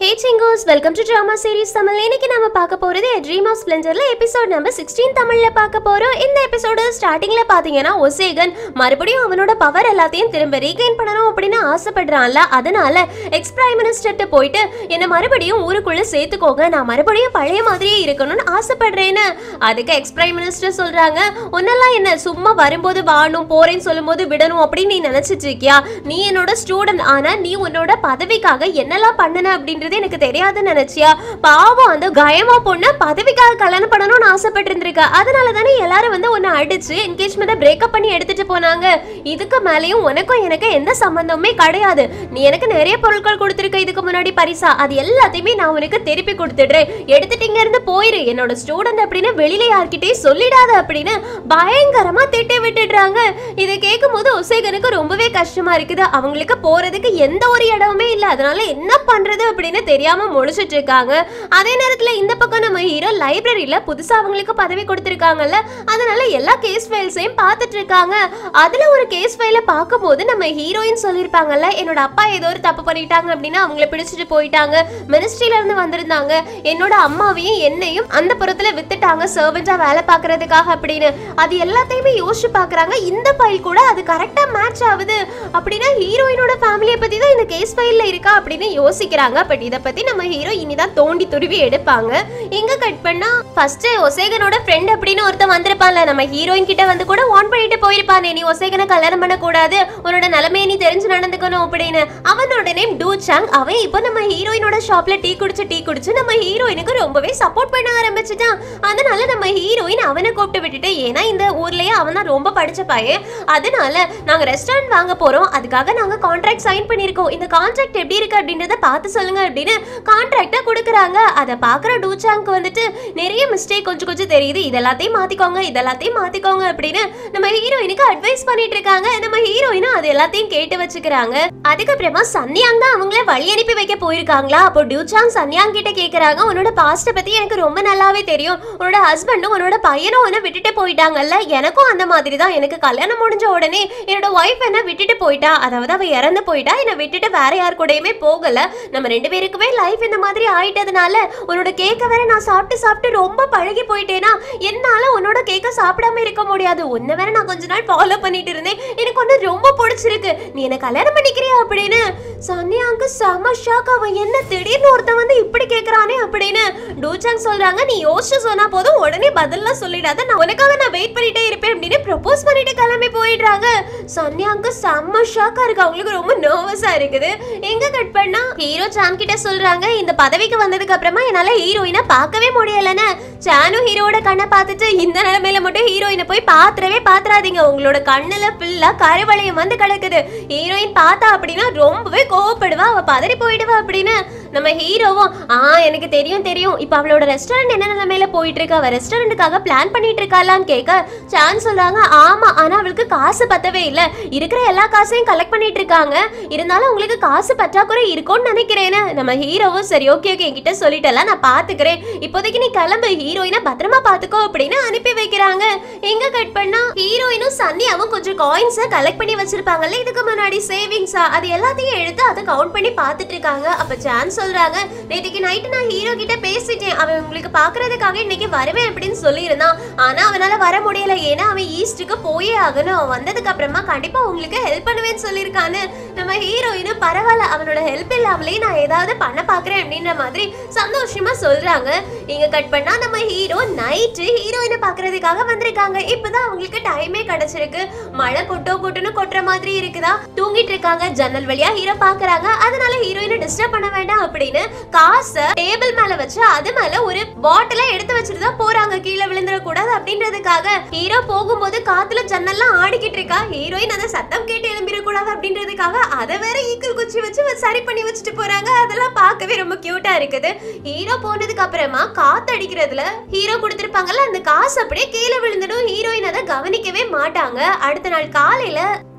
ஹே சிங்கோஸ் welcome to drama series Tamil இன்னைக்கு நம்ம பார்க்க போறது ட்ரீம் ஆஃப் ஸ்ப்ளெண்டர்ல எபிசோட் நம்பர் சிக்ஸ்டீன் தமிழ்ல பார்க்க போறோம் இந்த எபிசோடு ஸ்டார்டிங்ல பாத்தீங்கன்னா ஒசேகன் மறுபடியும் அவனோட பவர் எல்லாத்தையும் திரும்ப ரீகெயின் பண்ணணும் அப்படின்னு ஆசைப்படுறான்ல அதனால எக்ஸ் பிரைம் மினிஸ்டர்ட்ட போயிட்டு என்ன மறுபடியும் ஊருக்குள்ள சேர்த்துக்கோங்க நான் மறுபடியும் பழைய மாதிரியே இருக்கணும்னு ஆசைப்படுறேன்னு அதுக்கு எக்ஸ் பிரைம் மினிஸ்டர் சொல்றாங்க உன்னெல்லாம் என்ன சும்மா வரும்போது வாணும் போறேன்னு சொல்லும்போது விடணும் அப்படின்னு நீ நினைச்சிட்டு இருக்கியா நீ என்னோட ஸ்டூடெண்ட் ஆனா நீ உன்னோட பதவிக்காக என்னெல்லாம் பண்ணன அப்படின்றது எனக்கு தெரியாதுன்னு நினைச்சியா பாவம் அந்த கயமா பொண்ணு பதவிக்காக கல்யாணம் பண்ணணும்னு ஆசைப்பட்டு இருந்திருக்கா அதனால தானே எல்லாரும் வந்து உன்னை அடிச்சு என்கேஜ்மெண்ட்டை பிரேக்கப் பண்ணி எடுத்துட்டு போனாங்க இதுக்கு மேலேயும் உனக்கும் எனக்கு எந்த சம்பந்தமுமே கிடையாது நீ எனக்கு நிறைய பொருட்கள் கொடுத்துருக்க இதுக்கு முன்னாடி பரிசா அது எல்லாத்தையுமே நான் உனக்கு திருப்பி கொடுத்துடுறேன் எடுத்துட்டு இங்க இருந்து போயிரு என்னோட ஸ்டூடெண்ட் அப்படின்னு வெளியில யார்கிட்டயும் சொல்லிடாத அப்படின்னு பயங்கரமா திட்டி விட்டுடுறாங்க இதை கேட்கும் போது ஒசேகனுக்கு ரொம்பவே கஷ்டமா இருக்குது அவங்களுக்கு போறதுக்கு எந்த ஒரு இடமுமே இல்ல அதனால என்ன பண்றது அப்படின்னு தெரியாம முழிச்சிட்டு இருக்காங்க அதே நேரத்துல இந்த பக்கம் நம்ம ஹீரோ லைப்ரரியில புதுசா அவங்களுக்கு பதவி கொடுத்திருக்காங்கல்ல அதனால எல்லா கேஸ் ஃபைல்ஸையும் பார்த்துட்டு இருக்காங்க அதுல ஒரு கேஸ் ஃபைல பார்க்கும்போது நம்ம ஹீரோயின் சொல்லியிருப்பாங்கல்ல என்னோட அப்பா ஏதோ ஒரு தப்பு பண்ணிட்டாங்க அப்படின்னா அவங்கள பிடிச்சிட்டு போயிட்டாங்க மினிஸ்ட்ரியில இருந்து வந்திருந்தாங்க என்னோட அம்மாவையும் என்னையும் அந்த புறத்துல வித்துட்டாங்க சர்வெண்டா வேலை பார்க்கறதுக்காக அப்படின்னு அது எல்லாத்தையுமே யோசிச்சு பார்க்கறாங்க இந்த ஃபைல் கூட அது கரெக்டா மேட்ச் ஆகுது அப்படின்னா ஹீரோயினோட ஃபேமிலியை பத்தி தான் இந்த கேஸ் ஃபைல்ல இருக்கா அப்படின்னு யோசிக்கிறாங்க பட் இதை பத்தி நம்ம ஹீரோ இனிதான் தோண்டி துருவி எடுப்பாங்க எங்க கட் பண்ணா ஃபர்ஸ்ட் ஒசேகனோட ஃப்ரெண்ட் அப்படின்னு ஒருத்தன் வந்திருப்பான்ல நம்ம ஹீரோயின் கிட்ட வந்து கூட வான் பண்ணிட்டு போயிருப்பானே நீ ஒசேகனை கல்யாணம் பண்ண கூடாது உன்னோட நிலைமையை நீ தெரிஞ்சு நடந்துக்கணும் அப்படின்னு அவனோட நேம் டூ சாங் அவன் இப்போ நம்ம ஹீரோயினோட ஷாப்ல டீ குடிச்சு டீ குடிச்சு நம்ம ஹீரோயினுக்கு ரொம்பவே சப்போர்ட் பண்ண ஆரம்பிச்சுட்டான் அதனால நம்ம ஹீரோயின் அவனை கூப்பிட்டு விட்டுட்டு ஏன்னா இந்த ஊர்லயே அவன் தான் ரொம்ப படிச்ச பையன் அதனால நாங்க ரெஸ்டாரண்ட் வாங்க போறோம் அதுக்காக நாங்க கான்ட்ராக்ட் சைன் பண்ணிருக்கோம் இந்த கான்ட்ராக்ட் எப்படி இருக்கு அப்படின்றத பார்த்து சொல்லுங்க அப்படின்னு கான்ட்ராக்டா கொடுக்குறாங்க அதை பாக்குற டூச்சாங்க்கு வந்துட்டு நிறைய மிஸ்டேக் கொஞ்சம் கொஞ்சம் தெரியுது இதெல்லாத்தையும் மாத்திக்கோங்க இதெல்லாத்தையும் மாத்திக்கோங்க அப்படின்னு நம்ம ஹீரோயினுக்கு அட்வைஸ் பண்ணிட்டு இருக்காங்க நம்ம ஹீரோயினும் அது எல்லாத்தையும் கேட்டு வச்சுக்கிறாங்க அதுக்கப்புறமா சன்யாங் தான் அவங்கள வழி அனுப்பி வைக்க போயிருக்காங்களா அப்போ டியூச்சாங் சன்யாங் கிட்ட கேக்குறாங்க உன்னோட பாஸ்ட பத்தி எனக்கு ரொம்ப நல்லாவே தெரியும் உன்னோட ஹஸ்பண்டும் உன்னோட பையனும் உன்னை விட்டுட்டு போயிட்டாங்கல்ல எனக்கும் அந்த மாதிரி தான் எனக்கு கல்யாணம் முடிஞ்ச உடனே என்னோட ஒய்ஃப் என்ன விட்டுட்டு போயிட்டா அதாவது அவ இறந்து போயிட்டா என்னை விட்டுட்டு வேற யார் கூடயுமே போகல நம்ம ரெண்டு பேருக்குமே லைஃப் இந்த மாதிரி ஆயிட்டதுனால உன்னோட கேக்க வேற நான் சாப்பிட்டு சாப்பிட்டு ரொம்ப பழகி போயிட்டேனா என்னால உன்னோட கேக்க சாப்பிடாம இருக்க முடியாது உன்னை வேற நான் கொஞ்ச நாள் ஃபாலோ பண்ணிட்டு இருந்தேன் எனக்கு ஒன்று ரொம்ப பிடிச்சிருக்கு நீ என்ன கல்யாணம் பண்ணிக்கிறியா அப்படின்னு சன்னியாங்க செம ஷாக் அவன் என்ன திடீர்னு ஒருத்தன் வந்து இப்படி கேக்குறானே அப்படின்னு டூச்சாங் சொல்றாங்க நீ யோசிச்சு சொன்னா போதும் உடனே பதில்லாம் சொல்லிடாத நான் உனக்காக நான் வெயிட் பண்ணிட்டே இருப்பேன் அப்படின்னு ப்ரப்போஸ் பண்ணிட்டு கிளம்பி போயிடுறாங்க சன்னியாங்க செம்ம ஷாக்கா இருக்கு அவங்களுக்கு ரொம்ப நர்வஸா இருக்குது எங்க கட் பண்ணா ஹீரோ சான் கிட்ட சொல்றாங்க இந்த பதவிக்கு வந்ததுக்கு அப்புறமா என்னால ஹீரோயினை பார்க்கவே முடியலன்னு சானு ஹீரோட கண்ணை பார்த்துட்டு இந்த நிலைமையில மட்டும் ஹீரோயினை போய் பாத்துறவே பாத்துறாதீங்க உங்களோட கண்ணுல ஃபுல்லா கருவளையம் வந்து கிடக்குது ஹீரோயின் பார்த்தா அப்படின்னா ரொம்பவே கோவப்படுவா அவ பதறி போயிடுவா அப்படின்னு நம்ம ஹீரோவும் ஆ எனக்கு தெரியும் தெரியும் இப்போ அவளோட ரெஸ்டாரண்ட் என்ன நிலைமையில போயிட்டு இருக்கா அவ ரெஸ்டாரண்ட்டுக்காக பிளான் பண்ணிட்டு இருக்காளான்னு கேட்க சான் சொல்றாங்க ஆமா ஆனா அவளுக்கு காசு பத்தவே இல்ல இருக்கிற எல்லா காசையும் கலெக்ட் பண்ணிட்டு இருக்காங்க இருந்தாலும் உங்களுக்கு காசு பற்றாக்குறை இருக்கும்னு நினைக்கிறேன்னு நம்ம ஹீரோவும் சரி ஓகே ஓகே என்கிட்ட சொல்லிட்டல நான் பாத்துக்கிறேன் இப்போதைக்கு நீ கிளம்பு ஹீரோயினை பத்திரமா பாத்துக்கோ அப்படின்னு அனுப்பி வைக்கிறாங்க எங்க கட் பண்ணா ஹீரோயினும் சன்னியாவும் கொஞ்சம் காயின்ஸை கலெக்ட் பண்ணி வச்சிருப்பாங்கல்ல இதுக்கு முன்னாடி சேவிங்ஸா அது எல்லாத்தையும் எடுத்து அதை கவுண்ட் பண்ணி பார்த்துட்டு இருக்காங்க அப்ப சான் சொல்றாங்க நேற்றுக்கு நைட்டு நான் ஹீரோ கிட்ட பேசிட்டேன் அவன் உங்களுக்கு பாக்குறதுக்காக இன்னைக்கு வருவேன் அப்படின்னு சொல்லியிருந்தான் ஆனா அவனால வர முடியல ஏன்னா அவன் ஈஸ்ட்டுக்கு போயே ஆகணும் அவன் வந்ததுக்கு அப்புறமா கண்டிப்பா உங்களுக்கு ஹெல்ப் பண்ணுவேன்னு சொல்லியிருக்கான்னு நம்ம ஹீரோயினும் பரவாயில்ல அவனோட ஹெல்ப் இல்லாமலே நான் ஏதாவது பண்ண பாக்குறேன் அப்படின்ற மாதிரி சந்தோஷமா சொல்றாங்க இங்க கட் பண்ணா நம்ம ஹீரோ நைட்டு ஹீரோயினை பாக்குறதுக்காக வந்திருக்காங்க இப்பதான் அவங்களுக்கு டைமே கிடைச்சிருக்கு மழை கொட்டோ கொட்டுன்னு கொட்டுற மாதிரி இருக்குதா தூங்கிட்டு இருக்காங்க ஜன்னல் வழியா ஹீரோ பாக்குறாங்க அதனால ஹீரோயினை டிஸ்டர்ப் பண்ண வேண்டாம் அப்படின்னு காசை டேபிள் மேல வச்சு அது மேல ஒரு பாட்டில எடுத்து வச்சுட்டு தான் போறாங்க கீழே விழுந்துட கூடாது அப்படின்றதுக்காக ஹீரோ போகும்போது காத்துல ஜன்னல்லாம் ஆடிக்கிட்டு இருக்கா ஹீரோயின் அந்த சத்தம் கேட்டு எழும்பிட கூடாது அப்படின்றதுக்காக அதை வேற ஈக்குள் குச்சி வச்சு சரி பண்ணி வச்சுட்டு போறாங்க அதெல்லாம் பார்க்கவே ரொம்ப கியூட்டா இருக்குது ஹீரோ போனதுக்கு அப்புறமா காத்து அடிக்கிறதுல ஹீரோ கொடுத்திருப்பாங்கல்ல அந்த காசு அப்படியே கீழே விழுந்துடும் ஹீரோயின் அதை கவனிக்கவே மாட்டாங்க அடுத்த நாள் காலையில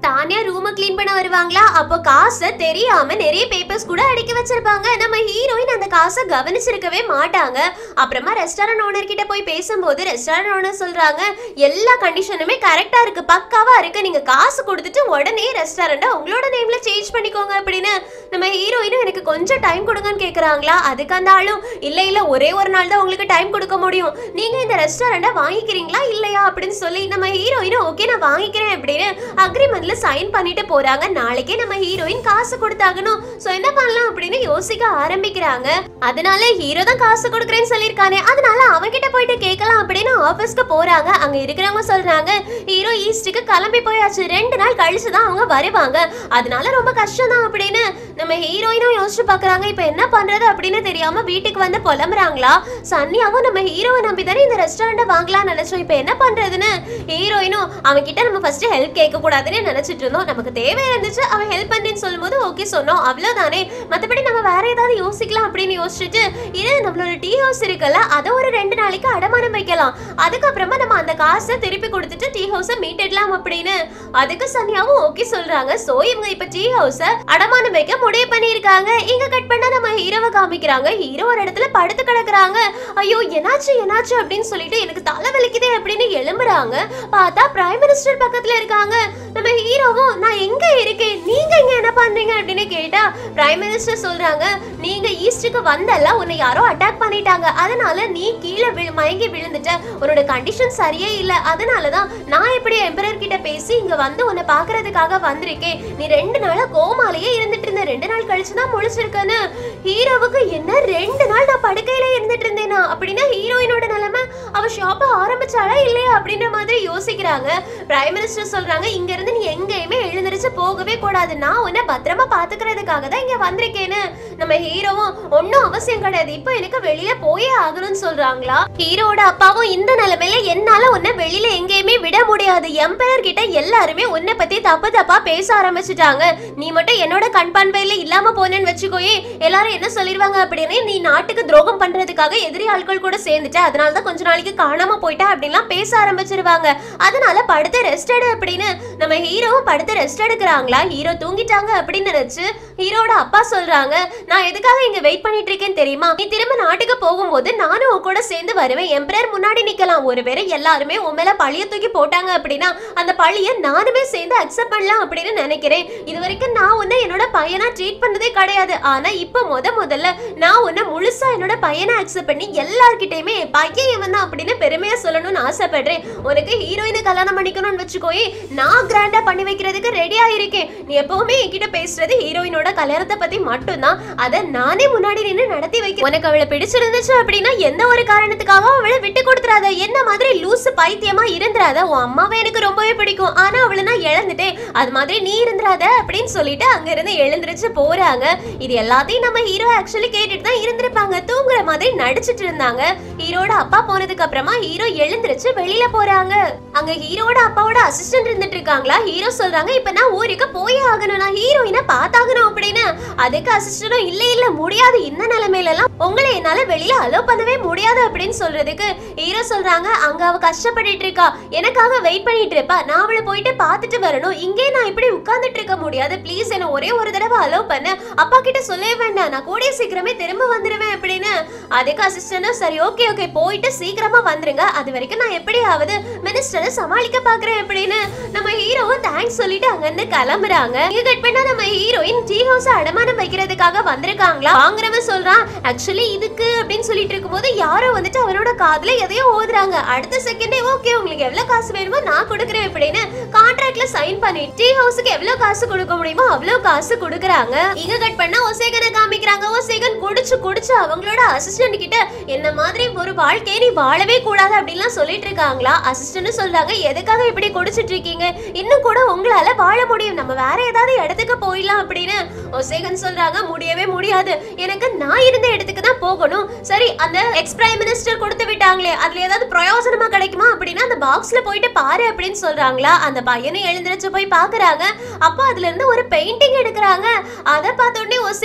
தானியா ரூம க்ளீன் பண்ண வருவாங்களா அப்போ காசை தெரியாம நிறைய பேப்பர்ஸ் கூட அடுக்கி வச்சிருப்பாங்க நம்ம ஹீரோயின் அந்த காசை கவனிச்சிருக்கவே மாட்டாங்க அப்புறமா ரெஸ்டாரண்ட் ஓனர் கிட்ட போய் பேசும்போது ரெஸ்டாரண்ட் ஓனர் சொல்றாங்க எல்லா கண்டிஷனுமே கரெக்டா இருக்கு பக்காவா இருக்கு நீங்க காசு கொடுத்துட்டு உடனே ரெஸ்டாரண்ட்டை உங்களோட நேம்ல சேஞ்ச் பண்ணிக்கோங்க அப்படின்னு நம்ம ஹீரோயினும் எனக்கு கொஞ்சம் டைம் கொடுங்கன்னு கேக்குறாங்களா அதுக்கு அந்த ஆளும் இல்ல இல்ல ஒரே ஒரு நாள் தான் உங்களுக்கு டைம் கொடுக்க முடியும் நீங்க இந்த ரெஸ்டாரண்ட்டை வாங்கிக்கிறீங்களா இல்லையா அப்படின்னு சொல்லி நம்ம ஹீரோயினும் ஓகே நான் வாங்கிக்கிறேன் அப்படின்னு அக்ரிமெண்ட்ல சைன் பண்ணிட்டு போறாங்க நாளைக்கே நம்ம ஹீரோயின் காசு கொடுத்தாகணும் சோ என்ன பண்ணலாம் அப்படின்னு யோசிக்க ஆரம்பிக்கிறாங்க அதனால ஹீரோ தான் காசு கொடுக்குறேன்னு சொல்லியிருக்கானே அதனால அவன்கிட்ட போயிட்டு கேட்கலாம் அப்படின்னு ஆபீஸ்க்கு போறாங்க அங்க இருக்கிறவங்க சொல்றாங்க ஹீரோ ஈஸ்டுக்கு கிளம்பி போயாச்சு ரெண்டு நாள் கழிச்சு தான் அவங்க வருவாங்க அதனால ரொம்ப கஷ்டம் தான் அப்படின்னு நம்ம ஹீரோயினும் யோசிச்சு பாக்குறாங்க இப்ப என்ன பண்றது அப்படின்னு தெரியாம வீட்டுக்கு வந்து புலம்புறாங்களா சன்னியாவும் நம்ம ஹீரோவை நம்பி தானே இந்த ரெஸ்டாரண்ட்டை வாங்கலாம்னு நினைச்சோம் இப்ப என்ன பண்றதுன்னு ஹீரோயினும் அவன் கிட்ட நம்ம ஃபர்ஸ்ட் ஹெல்ப் கேட்க கூடாதுன்னு நினைச்சிட்டு இருந்தோம் நமக்கு தேவை இருந்துச்சு அவன் ஹெல்ப் பண்றேன்னு சொல்லும்போது ஓகே சொன்னோம் அவ்வளவுதானே மத்தபடி நம்ம வேற ஏதாவது யோசிக்கலாம் அப்படின்னு யோசிச்சுட்டு இது நம்மளோட டீ ஹவுஸ் இருக்குல்ல அதை ஒரு ரெண்டு நாளைக்கு அடமானம் வைக்கலாம் அதுக்கப்புறமா நம்ம அந்த காசை திருப்பி கொடுத்துட்டு டீ ஹவுஸை மீட்டிடலாம் அப்படின்னு அதுக்கு சன்யாவும் ஓகே சொல்றாங்க சோ இவங்க இப்ப டீ ஹவுஸ அடமானம் வைக்க முடிவு பண்ணிருக்காங்க இங்க கட் பண்ணா நம்ம ஹீரோவை காமிக்கிறாங்க ஹீரோ ஒரு இடத்துல படுத்து கிடக்குறாங்க ஐயோ என்னாச்சு என்னாச்சு அப்படின்னு சொல்லிட்டு எனக்கு தலை வலிக்குதே அப்படின்னு எழும்புறாங்க பார்த்தா பிரைம் மினிஸ்டர் பக்கத்துல இருக்காங்க நம்ம ஹீரோவும் நான் எங்க இருக்கேன் நீங்க இங்க என்ன பண்றீங்க அப்படின்னு கேட்டா பிரைம் மினிஸ்டர் சொல்றாங்க நீங்க ஈஸ்டுக்கு வந்தல்ல உன்னை யாரோ அட்டாக் பண்ணிட்டாங்க அதனால நீ கீழே விழு- மயங்கி விழுந்துட்ட உன்னோட கண்டிஷன் சரியே இல்ல அதனால தான் நான் இப்படி எம்பரர் கிட்ட பேசி இங்க வந்து உன்னை பாக்குறதுக்காக வந்திருக்கேன் நீ ரெண்டு நாளா கோமாலேயே இருந்துட்டு இருந்த ரெண்டு நாள் கழிச்சு தான் முழிச்சிருக்கேன்னு ஹீரோவுக்கு என்ன ரெண்டு நாள் நான் படுக்கையில இருந்துட்டு இருந்தேனா அப்படின்னா ஹீரோயினோட நிலைமை அவ ஷாப்ப ஆரம்பிச்சாளா இல்லையா அப்படின்ற மாதிரி யோசிக்கிறாங்க பிரைம் மினிஸ்டர் சொல்றாங்க இங்க இருந்து நீ எங்கேயுமே எழுந்திருச்சு போகவே கூடாது நான் உன்னை பத்திரமா பாத்துக்கிறதுக்காக தான் இங்க வந்திருக்கேன்னு நம்ம ஹீரோவும் ஒன்னும் அவசியம் கிடையாது இப்போ எனக்கு வெளியே போயே ஆகணும்னு சொல்றாங்களா ஹீரோட அப்பாவும் இந்த நிலைமையில என்னால உன்னை வெளியில எங்கேயுமே விட முடியாது எம்பரர் கிட்ட எல்லாருமே உன்னை பத்தி தப்பு தப்பா பேச ஆரம்பிச்சுட்டாங்க நீ மட்டும் என்னோட கண் பார்வையில இல்லாம போனேன்னு வச்சுக்கோயே எல்லாரும் என்ன சொல்லிடுவாங்க அப்படின்னு நீ நாட்டுக்கு துரோகம் பண்றதுக்காக எதிரி ஆட்கள் கூட சேர்ந்துட்ட அதனால தான் கொஞ்ச நாளைக்கு காணாம போயிட்ட அப்படின்லாம் பேச ஆரம்பிச்சிருவாங்க அதனால படுத்து ரெஸ்ட் எடு அப்படின்னு நம்ம ஹீரோவும் படுத்து ரெஸ்ட் எடுக்கிறாங்களா ஹீரோ தூங்கிட்டாங்க அப்படின்னு நினைச்சு ஹீரோட அப்பா சொல்றாங்க நான் எதுக்காக இங்க வெயிட் பண்ணிட்டு இருக்கேன்னு தெரியுமா நீ திரும்ப நாட்டுக்கு போகும்போது நானும் உன் கூட சேர்ந்து வருவேன் எம்பரர் முன்னாடி நிக்கலாம் ஒருவேளை எல்லாருமே உன் மேல பழிய தூக்கி போட்டாங்க அப்படின்னா அந்த பழிய நானுமே சேர்ந்து அக்செப்ட் பண்ணலாம் அப்படின்னு நினைக்கிறேன் இது வரைக்கும் நான் உன்னை என்னோட பையனா ட்ரீட் பண்ணதே கிடையாது ஆனா இப்ப முத முதல்ல நான் உன்னை முழுசா என்னோட பையனை அக்செப்ட் பண்ணி எல்லார்கிட்டயுமே என் பையன் இவன் தான் அப்படின்னு பெருமையா சொல்லணும்னு ஆசைப்படுறேன் உனக்கு ஹீரோயினை கல்யாணம் பண்ணிக்கணும்னு வச்சுக்கோயே நான் கிராண்டா பண்ணி வைக்கிறதுக்கு ரெடியா இருக்கேன் நீ எப்பவுமே என்கிட்ட பேசுறது ஹீரோயினோட கல்யாணத்தை பத்தி மட்டும்தான் அதை நானே முன்னாடி நின்று நடத்தி வைக்க உனக்கு அவளை பிடிச்சிருந்துச்சு அப்படின்னா எந்த ஒரு காரணத்துக்காக அவளை விட்டு கொடுத்துறாத என்ன மாதிரி லூசு பைத்தியமா இருந்துராத உன் அம்மாவை எனக்கு ரொம்பவே பிடிக்கும் ஆனா அவளை நான் இழந்துட்டேன் அது மாதிரி நீ இருந்துராத அப்படின்னு சொல்லிட்டு அங்க இருந்து எழுந்திருச்சு போறாங்க இது எல்லாத்தையும் நம்ம ஹீரோ ஆக்சுவலி கேட்டுட்டு தான் இருந்திருப்பாங்க தூங்குற மாதிரி நடிச்சிட்டு இருந்தாங்க ஹீரோட அப்பா போனதுக்கு அப்புறமா ஹீரோ எழுந்திருச்சு வெளியில போறாங்க அங்க ஹீரோட அப்பாவோட அசிஸ்டன்ட் இருந்துட்டு இருக்காங்களா ஹீரோ சொல்றாங்க இப்ப நான் ஊருக்கு போயே ஆகணும் நான் ஹீரோயினை பார்த்தாகணும் அப்படின்னு அதுக்கு அசிஸ்டன்டும் இல்ல இல்ல முடியாது இந்த நிலைமையில எல்லாம் உங்களை என்னால வெளியில அலோ பண்ணவே முடியாது அப்படின்னு சொல்றதுக்கு ஹீரோ சொல்றாங்க அங்க அவ கஷ்டப்பட்டுட்டு இருக்கா எனக்காக வெயிட் பண்ணிட்டு இருப்பா நான் அவளை போயிட்டு பார்த்துட்டு வரணும் இங்கே நான் இப்படி உட்கார்ந்துட்டு இருக்க முடியாது ப்ளீஸ் என்ன ஒரே ஒரு தடவை அலோ பண்ணு அப்பா கிட்ட சொல்லவே வேண்டாம் நான் கூடிய சீக்கிரமே திரும்ப வந்துருவேன் அப்படின்னு அதுக்கு அசிஸ்டன்டும் சரி ஓகே ஓகே போயிட்டு சீக்கிரமா வந்துருங்க அது வரைக்கும் நான் எப்படியாவது மினிஸ்டரை சமாளிக்க பாக்குறேன் அப்படின்னு நம்ம ஹீரோவும் தேங்க்ஸ் சொல்லிட்டு அங்க இருந்து கிளம்புறாங்க இங்க கட் பண்ணா நம்ம ஹீரோயின் டீ ஹவுஸ் அடமானம் வைக்கிறதுக்காக வந்திருக்காங்களா வாங்குறவன் சொல்றான் ஆக்சுவலி இதுக்கு அப்படின்னு சொல்லிட்டு இருக்கும்போது யாரோ வந்துட்டு அவனோட காதுல எதையோ ஓதுறாங்க அடுத்த செகண்டே ஓகே உங்களுக்கு எவ்வளவு காசு வேணுமோ நான் கொடுக்குறேன் அப்படின்னு கான்ட்ராக்ட்ல சைன் பண்ணி டீ ஹவுஸ்க்கு எவ்வளவு காசு கொடுக்க முடியுமோ அவ்வளவு காசு கொடுக்குறாங்க இங்க கட் பண்ணா ஒசேகனை காமிக்கிறாங்க ஒசேகன் குடிச்சு குடிச்சு அவங்களோட அசிஸ்டன்ட் கிட்ட என்ன மாதிரி ஒரு வாழ்க்கையை நீ வாழவே கூடாது அப்படின்லாம் சொல்லிட்டு இருக்காங்களா அசிஸ்டன்ட் சொல்றாங்க எதுக்காக இப்படி குடிச்சிட்டு இருக்கீங்க இன்னும் கூட உங்களால வாழ முடியும் நம்ம வேற ஏதாவது இடத்துக்கு போயிடலாம் அப்படின்னு ஒசேகன் சொல்றாங்க முடியவே முடியாது எனக்கு நான் இருந்த இடத்துக்கு தான் போகணும் சரி அந்த எக்ஸ் பிரைம் மினிஸ்டர் கொடுத்து விட்டாங்களே அதுல ஏதாவது பிரயோஜனமா கிடைக்குமா அப்படின்னா அந்த பாக்ஸ்ல போயிட்டு பாரு அப்படின்னு சொல்றாங்களா அந்த பையனும் எழுந்திருச்சு போய் பாக்குறாங்க அப்போ அதுல இருந்து ஒரு பெயிண்டிங் எடுக்கிறாங்க அதை பார்த்த உடனே ஒசேகன் இங்க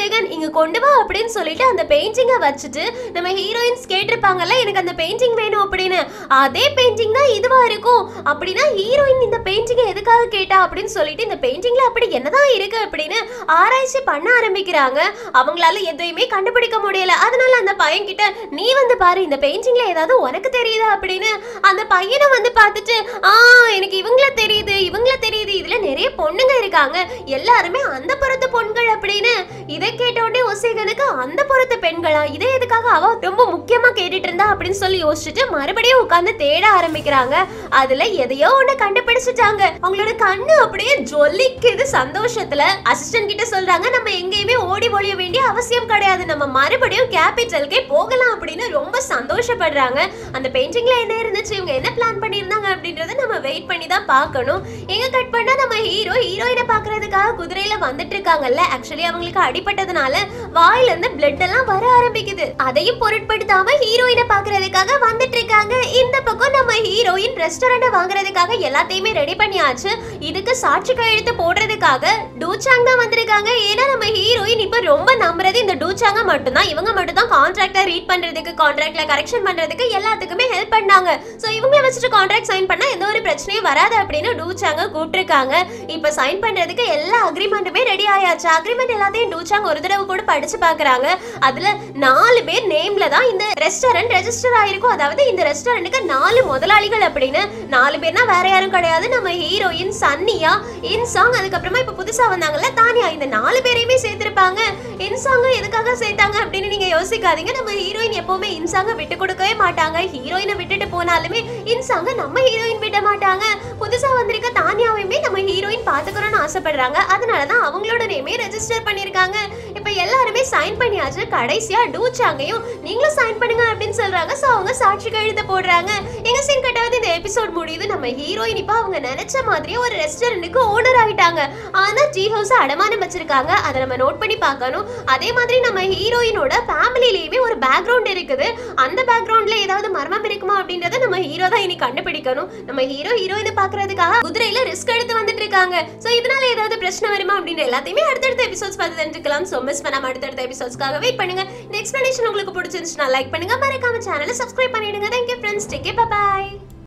இங்க கொண்டு வா அப்படின்னு சொல்லிட்டு அந்த பெயிண்டிங்கை வச்சுட்டு நம்ம ஹீரோயின்ஸ் கேட்டிருப்பாங்கல்ல எனக்கு அந்த பெயிண்டிங் வேணும் அப்படின்னு அதே பெயிண்டிங் தான் இதுவா இருக்கும் அப்படின்னா ஹீரோயின் இந்த பெயிண்டிங்கை எதுக்காக கேட்டா அப்படின்னு சொல்லிட்டு இந்த பெயிண்டிங்ல அப்படி என்னதான் இருக்கு அப்படின்னு ஆராய்ச்சி பண்ண ஆரம்பிக்கிறாங்க அவங்களால எதையுமே கண்டுபிடிக்க முடியல அதனால அந்த பையன் கிட்ட நீ வந்து பாரு இந்த பெயிண்டிங்ல ஏதாவது உனக்கு தெரியுதா அப்படின்னு அந்த பையனை வந்து பார்த்துட்டு ஆ எனக்கு இவங்கள தெரியுது இவங்கள தெரியுது இதுல நிறைய பொண்ணுங்க இருக்காங்க எல்லாருமே அந்த புறத்து பொண்கள் அப்படின்னு இதை கேட்ட உடனே ஒசேகனுக்கு அந்த புறத்து பெண்களா இதை எதுக்காக அவ ரொம்ப முக்கியமா கேட்டுட்டு இருந்தா அப்படின்னு சொல்லி யோசிச்சுட்டு மறுபடியும் உட்கார்ந்து தேட ஆரம்பிக்கிறாங்க அதுல எதையோ ஒண்ணு கண்டுபிடிச்சிட்டாங்க அவங்களோட கண்ணு அப்படியே ஜொலிக்குது சந்தோஷத்துல அசிஸ்டன்ட் கிட்ட சொல்றாங்க நம்ம எங்கேயுமே ஓடி ஒளிய வேண்டிய அவசியம் கிடையாது நம்ம மறுபடியும் கேபிட்டலுக்கே போகலாம் அப்படின்னு ரொம்ப சந்தோஷப்படுறாங்க அந்த பெயிண்டிங்ல என்ன இருந்துச்சு இவங்க என்ன பிளான் பண்ணியிருந்தாங்க அப்படின்றத நம்ம வெயிட் பண்ணி தான் பார்க்கணும் எங்க கட் பண்ணா நம்ம ஹீரோ ஹீரோயினை பாக்குறதுக்காக குதிரையில வந்துட்டு இருக்காங்கல்ல ஆக்சுவலி அவங்களுக்கு அடிபட்டதுனால வாயில இருந்து பிளட் எல்லாம் வர ஆரம்பிக்குது அதையும் பொருட்படுத்தாம ஹீரோயினை பாக்குறதுக்காக வந்துட்டு இருக்காங்க இந்த பக்கம் நம்ம ஹீரோயின் ரெஸ்டாரண்ட் வாங்குறதுக்காக எல்லாத்தையுமே ரெடி பண்ணியாச்சு இதுக்கு சாட்சி கையெழுத்து போடுறதுக்காக டூச்சாங் தான் வந்திருக்காங்க ஏன்னா நம்ம ஹீரோயின் இப்ப ரொம்ப நம்புறது இந்த டூச்சாங்க மட்டும்தான் இவங்க மட்டும் தான் கான்ட்ராக்டை ரீட் பண்றதுக்கு கான்ட்ராக்ட்ல கரெக்ஷன் பண்றதுக்கு எல்லாத்துக்குமே ஹெல்ப் பண்ணாங்க சோ இவங்கள வச்சுட்டு கான்ட்ராக்ட் சைன் பண்ணா எந்த ஒரு பிரச்சனையும் வராது அப்படின்னு டூச்சாங்க கூப்பிட்டுருக்காங்க இப்ப சைன் பண்றதுக்கு எல்லா அக்ரிமெண்ட்டுமே ரெடி ஆயாச்சு அக்ரிமெண்ட் எல்லாத்தையும் டூச்சாங்க ஒரு தடவை கூட படிச்சு பாக்குறாங்க அதுல நாலு பேர் நேம்ல தான் இந்த ரெஸ்டாரண்ட் ரெஜிஸ்டர் ஆயிருக்கும் அதாவது இந்த ரெஸ்டாரண்ட்டுக்கு நாலு முதலாளிகள் அப்படின்னு நாலு பேர்னா வேற யாரும் கிடையாது நம்ம ஹீரோயின் சன்னியா இன்சாங் அதுக்கப்புறமா இப்ப புதுசா வந்தாங்கல்ல தானியா இந்த நாலு பேரையுமே சேர்த்திருப்பாங்க இன்சாங்க எதுக்காக சேர்த்தாங்க அப்படின்னு நீங்க யோசிக்காதீங்க நம்ம ஹீரோயின் எப்பவுமே இன்சாங்க விட்டு கொடுக்கவே மாட்டாங்க ஹீரோயினை விட்டுட்டு போனாலுமே இன்சாங்க நம்ம ஹீரோயின் விட மாட்டாங்க புதுசா வந்திருக்க தானியாவையுமே நம்ம ஹீரோயின் பாத்துக்கணும்னு ஆசைப்படுறாங்க அதனாலதான் அவங்களோட நேமே ரெஜிஸ்டர் பண்ணிருக்காங்க இப்ப எல்லாருமே சைன் பண்ணியாச்சு கடைசியா டூச்சாங்கையும் நீங்களும் சைன் பண்ணுங்க அப்படின்னு சொல்றாங்க சோ அவங்க சாட்சி கழுத போடுறாங்க எங்க சீன் கட்டாவது இந்த எபிசோட் முடியுது நம்ம ஹீரோயின் இப்ப அவங்க நினைச்ச மாதிரியே ஒரு ரெஸ்டாரண்ட்டுக்கு ஓனர் ஆயிட்டாங்க ஆனா டீ ஹவுஸ் அடமானம் வச்சிருக்காங்க அதை நம்ம நோட் பண்ணி பார்க்கணும் அதே மாதிரி நம்ம ஹீரோயினோட ஃபேமிலிலேயுமே ஒரு பேக்ரவுண்ட் இருக்குது அந்த பேக்ரவுண்ட்ல ஏதாவது மர்மம் இருக்குமா அப்படின்றத நம்ம ஹீரோ தான் இனி கண்டுபிடிக்கணும் நம்ம ஹீரோ ஹீரோயினை பாக்குறதுக்காக குதிரையில ரிஸ்க் எடுத்து வந்துட்டு இருக்காங்க சோ இதனால ஏதாவது பிரச்சனை வருமா அப்படின்ற எல்லாத்தையுமே அடுத்தடுத்த எபிசோட்ஸ் பார்த்து தெரிஞ்சுக்கலாம் சோ மிஸ் பண்ணாம அடுத்தடுத்த எபிசோட்ஸ்க்காக வெயிட் பண்ணுங்க இந்த எக்ஸ்பிளனேஷன் உங்களுக்கு பிடிச்சிருந்துச்சுன்னா லைக் பண்ணுங்க மறக்காம சேனலை சப்ஸ்கிரைப் பண்ணிடுங்க தேங்க்யூ ஃப்ரெண்ட்ஸ் டேக் பை